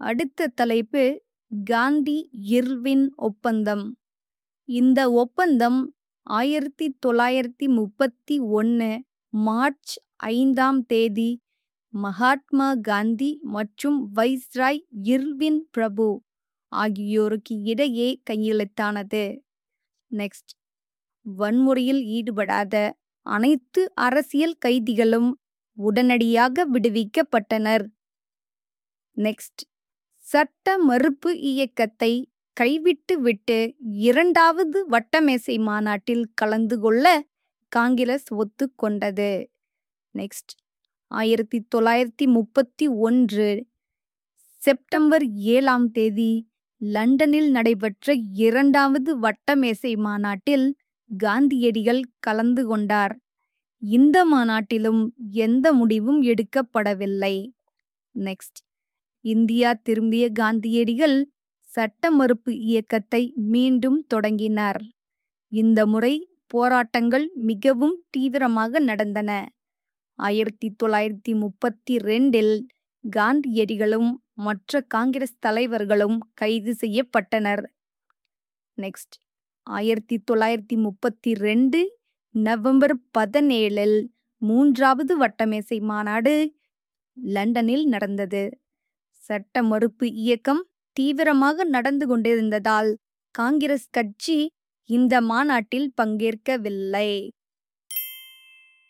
அடுத்த தலைப்பு காந்தி இர்வின் ஒப்பந்தம் இந்த ஒப்பந்தம் ஆயிரத்தி தொள்ளாயிரத்தி முப்பத்தி ஒன்று மார்ச் ஐந்தாம் தேதி மகாத்மா காந்தி மற்றும் வைஸ்ராய் இர்வின் பிரபு ஆகியோருக்கு இடையே கையெழுத்தானது நெக்ஸ்ட் வன்முறையில் ஈடுபடாத அனைத்து அரசியல் கைதிகளும் உடனடியாக விடுவிக்கப்பட்டனர் நெக்ஸ்ட் சட்ட மறுப்பு இயக்கத்தை கைவிட்டுவிட்டு இரண்டாவது வட்டமேசை மாநாட்டில் கலந்து கொள்ள காங்கிரஸ் ஒத்துக்கொண்டது நெக்ஸ்ட் ஆயிரத்தி தொள்ளாயிரத்தி முப்பத்தி ஒன்று செப்டம்பர் ஏழாம் தேதி லண்டனில் நடைபெற்ற இரண்டாவது வட்டமேசை மாநாட்டில் காந்தியடிகள் கலந்து கொண்டார் இந்த மாநாட்டிலும் எந்த முடிவும் எடுக்கப்படவில்லை நெக்ஸ்ட் இந்தியா திரும்பிய காந்தியடிகள் சட்ட மறுப்பு இயக்கத்தை மீண்டும் தொடங்கினார் இந்த முறை போராட்டங்கள் மிகவும் தீவிரமாக நடந்தன ஆயிரத்தி தொள்ளாயிரத்தி முப்பத்தி ரெண்டில் காந்தியடிகளும் மற்ற காங்கிரஸ் தலைவர்களும் கைது செய்யப்பட்டனர் நெக்ஸ்ட் ஆயிரத்தி தொள்ளாயிரத்தி முப்பத்தி ரெண்டு நவம்பர் பதினேழில் மூன்றாவது வட்டமேசை மாநாடு லண்டனில் நடந்தது சட்ட மறுப்பு இயக்கம் தீவிரமாக நடந்து கொண்டிருந்ததால் காங்கிரஸ் கட்சி இந்த மாநாட்டில் பங்கேற்கவில்லை